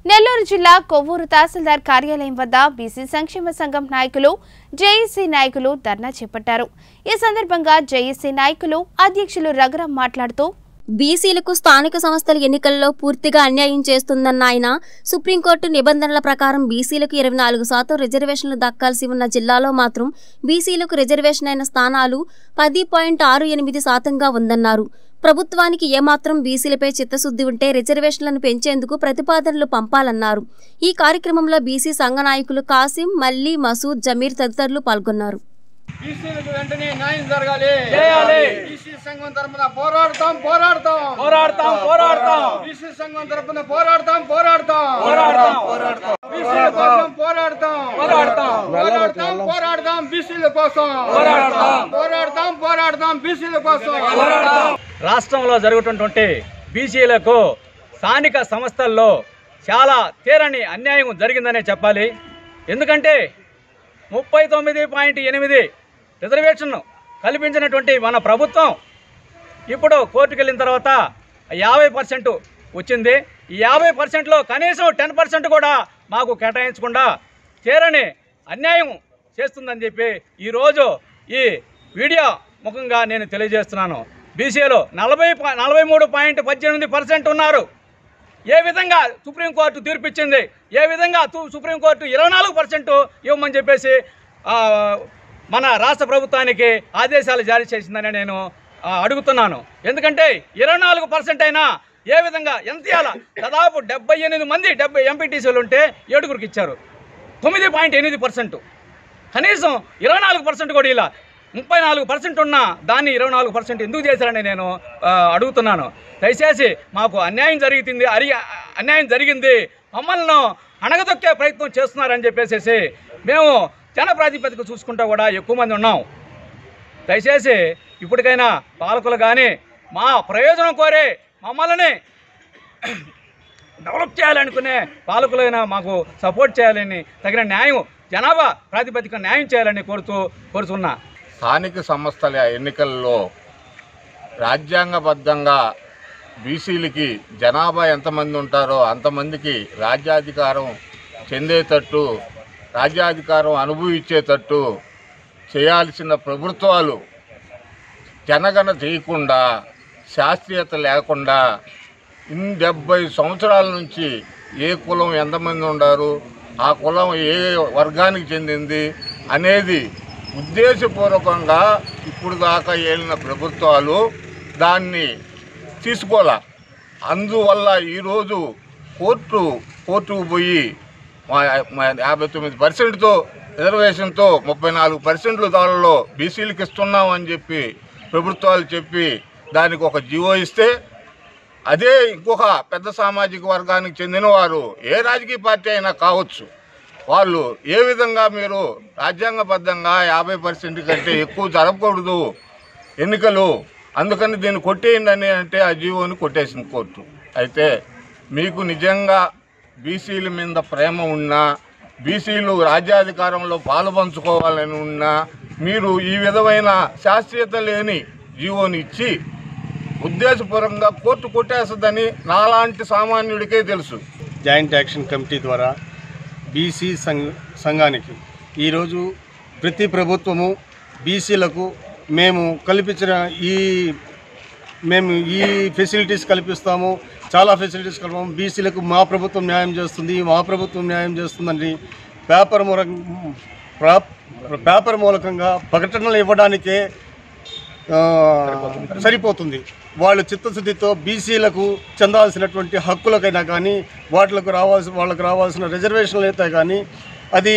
నెల్లూరు జిల్లా కొవ్వూరు తహసీల్దార్ కార్యాలయం వద్ద బీసీ సంక్షేమ సంఘం నాయకులు జేఏసీ నాయకులు ధర్నా చేపట్టారు ఈ సందర్భంగా జేఏసీ నాయకులు అధ్యక్షులు రఘురాం మాట్లాడుతూ బీసీలకు స్థానిక సంస్థల ఎన్నికల్లో పూర్తిగా అన్యాయం చేస్తుందన్న ఆయన సుప్రీంకోర్టు నిబంధనల ప్రకారం బీసీలకు ఇరవై నాలుగు శాతం రిజర్వేషన్లు దక్కాల్సి ఉన్న జిల్లాలో మాత్రం బీసీలకు రిజర్వేషన్ అయిన స్థానాలు పది పాయింట్ ఆరు ఎనిమిది శాతంగా ఉందన్నారు ప్రభుత్వానికి ఏమాత్రం బీసీలపై చిత్తశుద్ధి ఉంటే రిజర్వేషన్లను పెంచేందుకు ప్రతిపాదనలు పంపాలన్నారు ఈ కార్యక్రమంలో బీసీ సంఘ నాయకులు కాసిం మల్లి మసూద్ జమీర్ తదితరులు పాల్గొన్నారు బీసీలకు వెంటనే న్యాయం జరగాలి చేయాలి. బీసీ సంఘం తరపున పోరాడతాం పోరాడతాం పోరాడతాం పోరాడతాం బీసీ సంఘం తరపున పోరాడతాం పోరాడతాం పోరాడతాం పోరాడతాం బీసీల కోసం పోరాడతాం పోరాడతాం పోరాడతాం పోరాడతాం బీసీల కోసం పోరాడతాం. పోరాడతాం పోరాడతాం బీసీల కోసం రాష్ట్రంలో జరుగుతున్నటువంటి బీసీలకు స్థానిక సంస్థల్లో చాలా తీరని అన్యాయం జరిగిందనే చెప్పాలి ఎందుకంటే ముప్పై తొమ్మిది పాయింట్ ఎనిమిది రిజర్వేషన్ కల్పించినటువంటి మన ప్రభుత్వం ఇప్పుడు కోర్టుకు వెళ్ళిన తర్వాత యాభై పర్సెంట్ వచ్చింది ఈ యాభై పర్సెంట్లో కనీసం టెన్ పర్సెంట్ కూడా మాకు కేటాయించకుండా చేరని అన్యాయం చేస్తుందని చెప్పి ఈరోజు ఈ వీడియో ముఖంగా నేను తెలియజేస్తున్నాను బీసీలో నలభై పా- నలభై మూడు పాయింట్ పద్దెనిమిది పర్సెంట్ ఉన్నారు ఏ విధంగా సుప్రీంకోర్టు తీర్పిచ్చింది ఏ విధంగా తు- సుప్రీంకోర్టు ఇరవై నాలుగు పర్సెంట్ ఇవ్వమని చెప్పేసి ఆ, మన రాష్ట్ర ప్రభుత్వానికి ఆదేశాలు జారీ చేసిందని నేను ఆ, అడుగుతున్నాను ఎందుకంటే ఇరవై నాలుగు పర్సెంట్ అయినా ఏ విధంగా ఎంత ఇవ్వాలా దాదాపు డెబ్బై ఎనిమిది మంది డెబ్బై ఎంపీటీసీలు ఉంటే ఏడుగురికి ఇచ్చారు తొమ్మిది పాయింట్ ఎనిమిది పర్సెంట్ కనీసం ఇరవై నాలుగు పర్సెంట్ కూడా ఇలా ముప్పై నాలుగు పర్సెంట్ ఉన్న దాన్ని ఇరవై నాలుగు పర్సెంట్ ఎందుకు చేశారని నేను ఆ, అడుగుతున్నాను దయచేసి మాకు అన్యాయం జరుగుతుంది అరి అన్యాయం జరిగింది మమ్మల్ని అణగదొక్కే ప్రయత్నం చేస్తున్నారని చెప్పేసి మేము జన ప్రాతిపదిక చూసుకుంటా కూడా ఎక్కువ మంది ఉన్నాం దయచేసి ఇప్పటికైనా పాలకులు కానీ మా ప్రయోజనం కోరే మమ్మల్ని డెవలప్ చేయాలనుకునే పాలకులైనా మాకు సపోర్ట్ చేయాలని తగిన న్యాయం జనాభా ప్రాతిపదిక న్యాయం చేయాలని కోరుతూ కోరుతున్నా స్థానిక సంస్థల ఎన్నికల్లో రాజ్యాంగబద్ధంగా బీసీలకి జనాభా ఎంతమంది ఉంటారో అంతమందికి రాజ్యాధికారం చెందేటట్టు రాజ్యాధికారం అనుభవించేటట్టు చేయాల్సిన ప్రభుత్వాలు జనగణ చేయకుండా శాస్త్రీయత లేకుండా ఇన్ డెబ్బై సంవత్సరాల నుంచి ఏ కులం ఎంతమంది ఉన్నారు ఆ కులం ఏ వర్గానికి చెందింది అనేది ఉద్దేశపూర్వకంగా ఇప్పుడు దాకా ఏలిన ప్రభుత్వాలు దాన్ని తీసుకోలే అందువల్ల ఈరోజు కోర్టు కోర్టుకు పోయి మా మా యాభై తొమ్మిది పర్సెంట్తో రిజర్వేషన్తో ముప్పై నాలుగు పర్సెంట్లు దానిలో బీసీలకు ఇస్తున్నామని చెప్పి ప్రభుత్వాలు చెప్పి దానికి ఒక జీవో ఇస్తే అదే ఇంకొక పెద్ద సామాజిక వర్గానికి చెందిన వారు ఏ రాజకీయ పార్టీ అయినా కావచ్చు వాళ్ళు ఏ విధంగా మీరు రాజ్యాంగబద్ధంగా యాభై పర్సెంట్ కంటే ఎక్కువ జరపకూడదు ఎన్నికలు అందుకని దీన్ని కొట్టేయండి అని అంటే ఆ జీవోని కొట్టేసింది కోర్టు అయితే మీకు నిజంగా బీసీల మీద ప్రేమ ఉన్నా బీసీలు రాజ్యాధికారంలో పాలు పంచుకోవాలని ఉన్నా మీరు ఈ విధమైన శాస్త్రీయత లేని జీవోని ఇచ్చి ఉద్దేశపూర్వకంగా కోర్టు కొట్టేస్తుందని నాలాంటి సామాన్యుడికే తెలుసు జాయింట్ యాక్షన్ కమిటీ ద్వారా బీసీ సంఘ సంఘానికి ఈరోజు ప్రతి ప్రభుత్వము బీసీలకు మేము కల్పించిన ఈ మేము ఈ ఫెసిలిటీస్ కల్పిస్తాము చాలా ఫెసిలిటీస్ కల్పాము బీసీలకు మా ప్రభుత్వం న్యాయం చేస్తుంది మా ప్రభుత్వం న్యాయం చేస్తుందని పేపర్ మూల పేపర్ మూలకంగా ప్రకటనలు ఇవ్వడానికే ఆ, సరిపోతుంది వాళ్ళు చిత్తశుద్ధితో బీసీలకు చెందాల్సినటువంటి హక్కులకైనా కానీ వాటిలకు రావాల్సిన వాళ్ళకు రావాల్సిన రిజర్వేషన్లు అయితే కానీ అది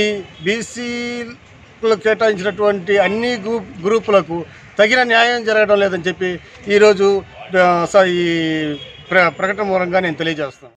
బీసీలకు కేటాయించినటువంటి అన్ని గ్రూప్ గ్రూపులకు తగిన న్యాయం జరగడం లేదని చెప్పి ఈరోజు ఆ, స- ఈ ప్ర ప్రకటన మూలంగా నేను తెలియజేస్తాను